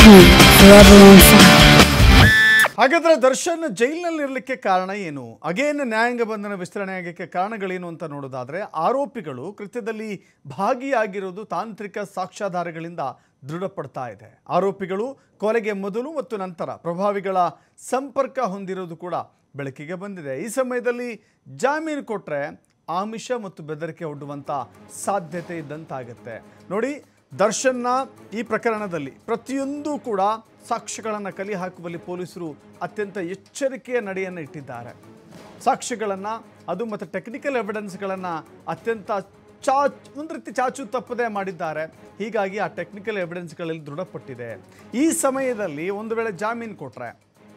forever on fire. ಹಾಗಾದ್ರೆ ದರ್ಶನ್ ಜೈಲಿನಲ್ಲಿ ಇರಲಿಕ್ಕೆ ಕಾರಣ ಏನು ಅಗೇನ್ ನ್ಯಾಯಾಂಗ ಬಂಧನ ವಿಸ್ತರಣೆ ಆಗಕ್ಕೆ ಕಾರಣಗಳೇನು ಅಂತ ನೋಡೋದಾದ್ರೆ ಆರೋಪಿಗಳು ಕೃತ್ಯದಲ್ಲಿ ಭಾಗಿಯಾಗಿರೋದು ತಾಂತ್ರಿಕ ಸಾಕ್ಷ್ಯಾಧಾರಗಳಿಂದ ದೃಢಪಡ್ತಾ ಇದೆ ಆರೋಪಿಗಳು ಕೊಲೆಗೆ ಮೊದಲು ಮತ್ತು ನಂತರ ಪ್ರಭಾವಿಗಳ ಸಂಪರ್ಕ ಹೊಂದಿರೋದು ಕೂಡ ಬೆಳಕಿಗೆ ಬಂದಿದೆ ಈ ಸಮಯದಲ್ಲಿ ಜಾಮೀನು ಕೊಟ್ಟರೆ ಆಮಿಷ ಮತ್ತು ಬೆದರಿಕೆ ಒಡ್ಡುವಂಥ ಸಾಧ್ಯತೆ ಇದ್ದಂತಾಗುತ್ತೆ ನೋಡಿ ದರ್ಶನ್ನ ಈ ಪ್ರಕರಣದಲ್ಲಿ ಪ್ರತಿಯೊಂದು ಕೂಡ ಸಾಕ್ಷ್ಯಗಳನ್ನು ಕಲಿ ಹಾಕುವಲ್ಲಿ ಪೊಲೀಸರು ಅತ್ಯಂತ ಎಚ್ಚರಿಕೆಯ ನಡೆಯನ್ನು ಇಟ್ಟಿದ್ದಾರೆ ಸಾಕ್ಷ್ಯಗಳನ್ನು ಅದು ಮತ್ತು ಟೆಕ್ನಿಕಲ್ ಎವಿಡೆನ್ಸ್ಗಳನ್ನು ಅತ್ಯಂತ ಚಾ ಒಂದು ರೀತಿ ಚಾಚು ತಪ್ಪದೆ ಮಾಡಿದ್ದಾರೆ ಹೀಗಾಗಿ ಆ ಟೆಕ್ನಿಕಲ್ ಎವಿಡೆನ್ಸ್ಗಳಲ್ಲಿ ದೃಢಪಟ್ಟಿದೆ ಈ ಸಮಯದಲ್ಲಿ ಒಂದು ವೇಳೆ ಜಾಮೀನು ಕೊಟ್ಟರೆ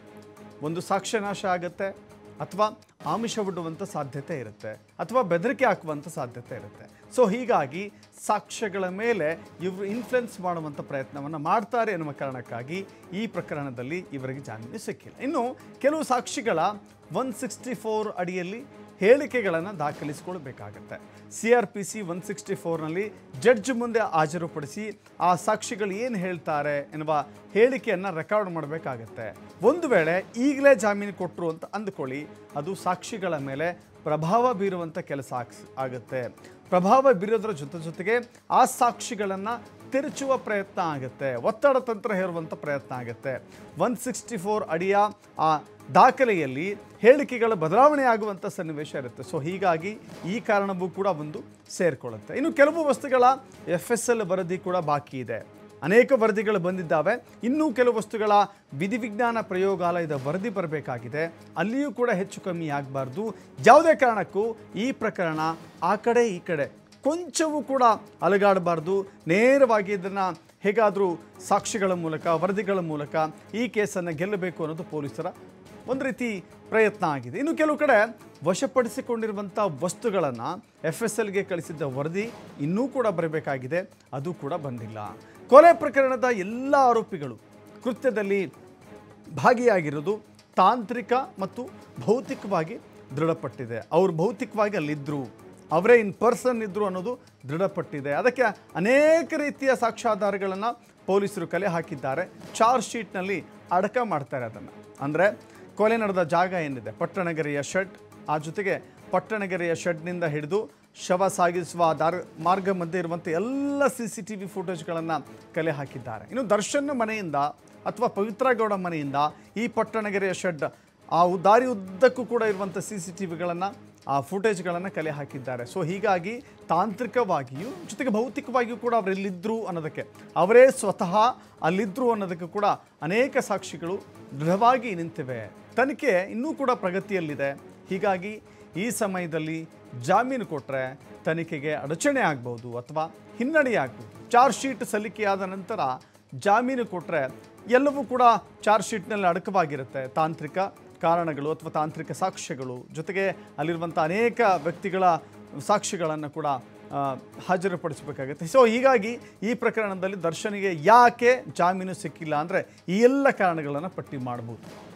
ಒಂದು ಸಾಕ್ಷ್ಯನಾಶ ಆಗುತ್ತೆ ಅಥವಾ ಆಮಿಷ ಬಿಡುವಂಥ ಸಾಧ್ಯತೆ ಇರುತ್ತೆ ಅಥವಾ ಬೆದರಿಕೆ ಹಾಕುವಂಥ ಸಾಧ್ಯತೆ ಇರುತ್ತೆ ಸೊ ಹೀಗಾಗಿ ಸಾಕ್ಷ್ಯಗಳ ಮೇಲೆ ಇವರು ಇನ್ಫ್ಲುಯೆನ್ಸ್ ಮಾಡುವಂಥ ಪ್ರಯತ್ನವನ್ನು ಮಾಡ್ತಾರೆ ಎನ್ನುವ ಕಾರಣಕ್ಕಾಗಿ ಈ ಪ್ರಕರಣದಲ್ಲಿ ಇವರಿಗೆ ಜಾಮೀನು ಸಿಕ್ಕಿಲ್ಲ ಇನ್ನು ಕೆಲವು ಸಾಕ್ಷಿಗಳ ಒನ್ ಸಿಕ್ಸ್ಟಿ ಫೋರ್ ಅಡಿಯಲ್ಲಿ ಹೇಳಿಕೆಗಳನ್ನು ದಾಖಲಿಸಿಕೊಳ್ಬೇಕಾಗತ್ತೆ C R P C one sixty ಫೋರ್ನಲ್ಲಿ ಜಡ್ಜ್ ಮುಂದೆ ಹಾಜರುಪಡಿಸಿ ಆ ಸಾಕ್ಷಿಗಳು ಏನು ಹೇಳ್ತಾರೆ ಎನ್ನುವ ಹೇಳಿಕೆಯನ್ನು ರೆಕಾರ್ಡ್ ಮಾಡಬೇಕಾಗತ್ತೆ ಒಂದು ವೇಳೆ ಈಗಲೇ ಜಾಮೀನು ಕೊಟ್ಟರು ಅಂತ ಅಂದುಕೊಳ್ಳಿ ಅದು ಸಾಕ್ಷಿಗಳ ಮೇಲೆ ಪ್ರಭಾವ ಬೀರುವಂಥ ಕೆಲಸ ಆಕ್ಸ್ ಆಗುತ್ತೆ ಪ್ರಭಾವ ಬೀರೋದ್ರ ಜೊತೆ ಜೊತೆಗೆ ಆ ಸಾಕ್ಷಿಗಳನ್ನು ತಿರುಚುವ ಪ್ರಯತ್ನ ಆಗುತ್ತೆ ಒತ್ತಡ ತಂತ್ರ ಹೇರುವಂಥ ಪ್ರಯತ್ನ ಆಗುತ್ತೆ ಒನ್ ಸಿಕ್ಸ್ಟಿ ಫೋರ್ ಅಡಿಯ ಆ ದಾಖಲೆಯಲ್ಲಿ ಹೇಳಿಕೆಗಳ ಬದಲಾವಣೆ ಆಗುವಂಥ ಸನ್ನಿವೇಶ ಇರುತ್ತೆ ಸೊ ಹೀಗಾಗಿ ಈ ಕಾರಣವೂ ಕೂಡ ಒಂದು ಸೇರಿಕೊಳ್ಳುತ್ತೆ ಇನ್ನು ಕೆಲವು ವಸ್ತುಗಳ ಎಫ್ ಎಸ್ ಎಲ್ ವರದಿ ಕೂಡ ಬಾಕಿ ಇದೆ ಅನೇಕ ವರದಿಗಳು ಬಂದಿದ್ದಾವೆ ಇನ್ನೂ ಕೆಲವು ವಸ್ತುಗಳ ವಿಧಿವಿಜ್ಞಾನ ಪ್ರಯೋಗಾಲಯದ ವರದಿ ಬರಬೇಕಾಗಿದೆ ಅಲ್ಲಿಯೂ ಕೂಡ ಹೆಚ್ಚು ಕಮ್ಮಿ ಆಗಬಾರ್ದು ಯಾವುದೇ ಕಾರಣಕ್ಕೂ ಈ ಪ್ರಕರಣ ಆ ಕಡೆ ಈ ಕಡೆ ಕೊಂಚವೂ ಕೂಡ ಅಲಗಾಡಬಾರ್ದು ನೇರವಾಗಿ ಇದನ್ನು ಹೇಗಾದರೂ ಸಾಕ್ಷಿಗಳ ಮೂಲಕ ವರದಿಗಳ ಮೂಲಕ ಈ ಕೇಸನ್ನು ಗೆಲ್ಲಬೇಕು ಅನ್ನೋದು ಪೊಲೀಸರ ಒಂದು ರೀತಿ ಪ್ರಯತ್ನ ಆಗಿದೆ ಇನ್ನು ಕೆಲವು ಕಡೆ ವಶಪಡಿಸಿಕೊಂಡಿರುವಂಥ ವಸ್ತುಗಳನ್ನು ಎಫ್ ಎಸ್ ಎಲ್ಗೆ ಕಳಿಸಿದ್ದ ವರದಿ ಇನ್ನೂ ಕೂಡ ಬರಬೇಕಾಗಿದೆ ಅದು ಕೂಡ ಬಂದಿಲ್ಲ ಕೊಲೆ ಪ್ರಕರಣದ ಎಲ್ಲ ಆರೋಪಿಗಳು ಕೃತ್ಯದಲ್ಲಿ ಭಾಗಿಯಾಗಿರೋದು ತಾಂತ್ರಿಕ ಮತ್ತು ಭೌತಿಕವಾಗಿ ದೃಢಪಟ್ಟಿದೆ ಅವರು ಭೌತಿಕವಾಗಿ ಅಲ್ಲಿದ್ದರು ಅವರೇ ಇನ್ ಪರ್ಸನ್ ಇದ್ದರು ಅನ್ನೋದು ದೃಢಪಟ್ಟಿದೆ ಅದಕ್ಕೆ ಅನೇಕ ರೀತಿಯ ಸಾಕ್ಷ್ಯಾಧಾರಗಳನ್ನು ಪೊಲೀಸರು ಕಲೆ ಹಾಕಿದ್ದಾರೆ ಚಾರ್ಜ್ ಶೀಟ್ನಲ್ಲಿ ಅಡಕ ಮಾಡ್ತಾರೆ ಅದನ್ನು ಅಂದರೆ ಕೊಲೆ ನಡೆದ ಜಾಗ ಏನಿದೆ ಪಟ್ಟಣಗೆರೆಯ ಶೆಡ್ ಆ ಜೊತೆಗೆ ಪಟ್ಟಣಗೆರೆಯ ಶೆಡ್ನಿಂದ ಹಿಡಿದು ಶವ ಸಾಗಿಸುವ ದಾರ ಮಾರ್ಗ ಮಧ್ಯೆ ಇರುವಂಥ ಎಲ್ಲ ಸಿ ಸಿ ಟಿ ವಿ ಫುಟೇಜ್ಗಳನ್ನು ಕಲೆ ಹಾಕಿದ್ದಾರೆ ಇನ್ನು ದರ್ಶನ್ ಮನೆಯಿಂದ ಅಥವಾ ಪವಿತ್ರ ಗೌಡ ಮನೆಯಿಂದ ಈ ಪಟ್ಟಣಗೆರೆಯ ಶೆಡ್ ಆ ಉ- ದಾರಿ ಉದ್ದಕ್ಕೂ ಕೂಡ ಇರುವಂಥ ಸಿ ಸಿ ಟಿ ವಿಗಳನ್ನು ಆ ಫುಟೇಜ್ಗಳನ್ನು ಕಲೆ ಹಾಕಿದ್ದಾರೆ ಸೊ ಹೀಗಾಗಿ ತಾಂತ್ರಿಕವಾಗಿಯೂ ಜೊತೆಗೆ ಭೌತಿಕವಾಗಿಯೂ ಕೂಡ ಅವರೆಲ್ಲಿದ್ದರು ಅನ್ನೋದಕ್ಕೆ ಅವರೇ ಸ್ವತಃ ಅಲ್ಲಿದ್ದರು ಅನ್ನೋದಕ್ಕೆ ಕೂಡ ಅನೇಕ ಸಾಕ್ಷಿಗಳು ದೃಢವಾಗಿ ನಿಂತಿವೆ ತನಿಖೆ ಇನ್ನೂ ಕೂಡ ಪ್ರಗತಿಯಲ್ಲಿದೆ ಹೀಗಾಗಿ ಈ ಸಮಯದಲ್ಲಿ ಜಾಮೀನು ಕೊಟ್ಟರೆ ತನಿಖೆಗೆ ಅಡಚಣೆ ಆಗ್ಬೋದು ಅಥವಾ ಹಿನ್ನಡೆ ಆಗ್ಬೋದು ಚಾರ್ಜ್ ಶೀಟ್ ಸಲ್ಲಿಕೆಯಾದ ನಂತರ ಜಾಮೀನು ಕೊಟ್ಟರೆ ಎಲ್ಲವೂ ಕೂಡ ಚಾರ್ಜ್ ಶೀಟ್ನಲ್ಲಿ ಅಡಕವಾಗಿರುತ್ತೆ ತಾಂತ್ರಿಕ ಕಾರಣಗಳು ಅಥವಾ ತಾಂತ್ರಿಕ ಸಾಕ್ಷ್ಯಗಳು ಜೊತೆಗೆ ಅಲ್ಲಿರುವಂಥ ಅನೇಕ ವ್ಯಕ್ತಿಗಳ ಸಾಕ್ಷಿಗಳನ್ನು ಕೂಡ ಆ, ಹಾಜರುಪಡಿಸಬೇಕಾಗುತ್ತೆ ಸೊ ಹೀಗಾಗಿ ಈ ಪ್ರಕರಣದಲ್ಲಿ ದರ್ಶನಿಗೆ ಯಾಕೆ ಜಾಮೀನು ಸಿಕ್ಕಿಲ್ಲ ಅಂದರೆ ಈ ಎಲ್ಲ ಕಾರಣಗಳನ್ನು ಪಟ್ಟಿ ಮಾಡ್ಬೋದು